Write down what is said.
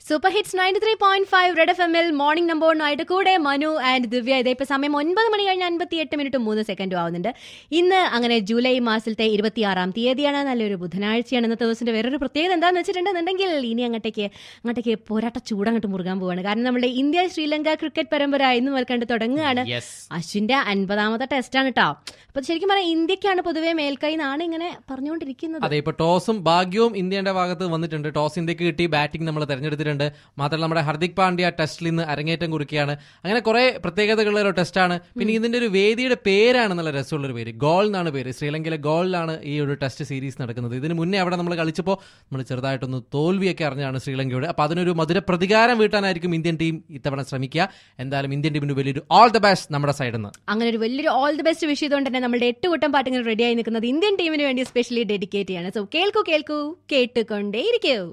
super hits ninety three point five red F എമ്മിൽ morning നമ്പറിനായിട്ട് കൂടെ മനു ആൻഡ് ദിവ്യ ഇതേ ഇപ്പൊ സമയം ഒൻപത് മണി കഴിഞ്ഞ് അൻപത്തി എട്ട് മിനിറ്റ് മൂന്ന് സെക്കൻഡും ആവുന്നുണ്ട് ഇന്ന് അങ്ങനെ ജൂലൈ മാസത്തെ ഇരുപത്തിയാറാം തീയതിയാണ് നല്ലൊരു ബുധനാഴ്ചയാണ് ഇന്നത്തെ ദിവസത്തിന്റെ വേറൊരു പ്രത്യേകത എന്താണെന്ന് വെച്ചിട്ടുണ്ടെന്നുണ്ടെങ്കിൽ ഇനി അങ്ങോട്ടേക്ക് അങ്ങോട്ടേക്ക് പോരാട്ട ചൂടങ്ങോട്ട് മുറുകാൻ പോവാണ് കാരണം നമ്മുടെ ഇന്ത്യ ശ്രീലങ്ക ക്രിക്കറ്റ് പരമ്പര ഇന്ന് മുതൽ കണ്ട് തുടങ്ങുകയാണ് യെസ് അശ്വിന്റെ അൻപതാമത്തെ ടെസ്റ്റാണ് കേട്ടോ അപ്പൊ ശരിക്കും പറഞ്ഞാൽ ഇന്ത്യക്കാണ് പൊതുവെ മേൽക്കൈ എന്നാണ് ഇങ്ങനെ പറഞ്ഞുകൊണ്ടിരിക്കുന്നത് അതെ ഇപ്പൊ ടോസും ഭാഗ്യവും ഇന്ത്യയുടെ ഭാഗത്ത് വന്നിട്ടുണ്ട് ടോസ് ഇന്ത്യക്ക് കിട്ടി ബാറ്റിംഗ് നമ്മൾ തെരഞ്ഞെടുത്തിട്ടുണ്ട് മാത്രമല്ല നമ്മുടെ ഹർദിക് പാണ്ഡ്യ ടെസ്റ്റിൽ ഇന്ന് അരങ്ങേറ്റം കുറിക്കുകയാണ് അങ്ങനെ കുറെ പ്രത്യേകതകളുള്ള ഒരു ടെസ്റ്റാണ് പിന്നെ ഇതിന്റെ ഒരു വേദിയുടെ പേരാണ് നല്ല രസമുള്ള ഒരു പേര് ഗോൾ എന്നാണ് പേര് ശ്രീലങ്കയിലെ ഗോളിലാണ് ഈ ഒരു ടെസ്റ്റ് സീരീസ് നടക്കുന്നത് ഇതിന് മുന്നേ അവിടെ നമ്മൾ കളിച്ചപ്പോൾ നമ്മൾ ചെറുതായിട്ടൊന്ന് തോൽവിയൊക്കെ അറിഞ്ഞാണ് ശ്രീലങ്കയോട് അപ്പൊ അതിനൊരു മധുര പ്രതികാരം വീട്ടാനായിരിക്കും ഇന്ത്യൻ ടീം ഇത്തവണ ശ്രമിക്കുക എന്തായാലും ഇന്ത്യൻ ടീമിന് വലിയൊരു ഓൾ ദ ബെസ്റ്റ് നമ്മുടെ സൈഡിൽ നിന്ന് അങ്ങനെ ഒരു വലിയൊരു ഓൾ ദി ബെസ്റ്റ് വിഷ് ചെയ്തുകൊണ്ട് തന്നെ നമ്മുടെ എട്ട് കൂട്ടം പാട്ട് ഇങ്ങനെ റെഡിയായി നിൽക്കുന്നത് ഇന്ത്യൻ ടീമിന് വേണ്ടി സ്പെഷ്യലി ഡെഡിക്കേറ്റ് ചെയ്യാണ് സോ കേൾക്കൂ കേൾക്കൂ കേട്ടുകൊണ്ടേയിരിക്കൂ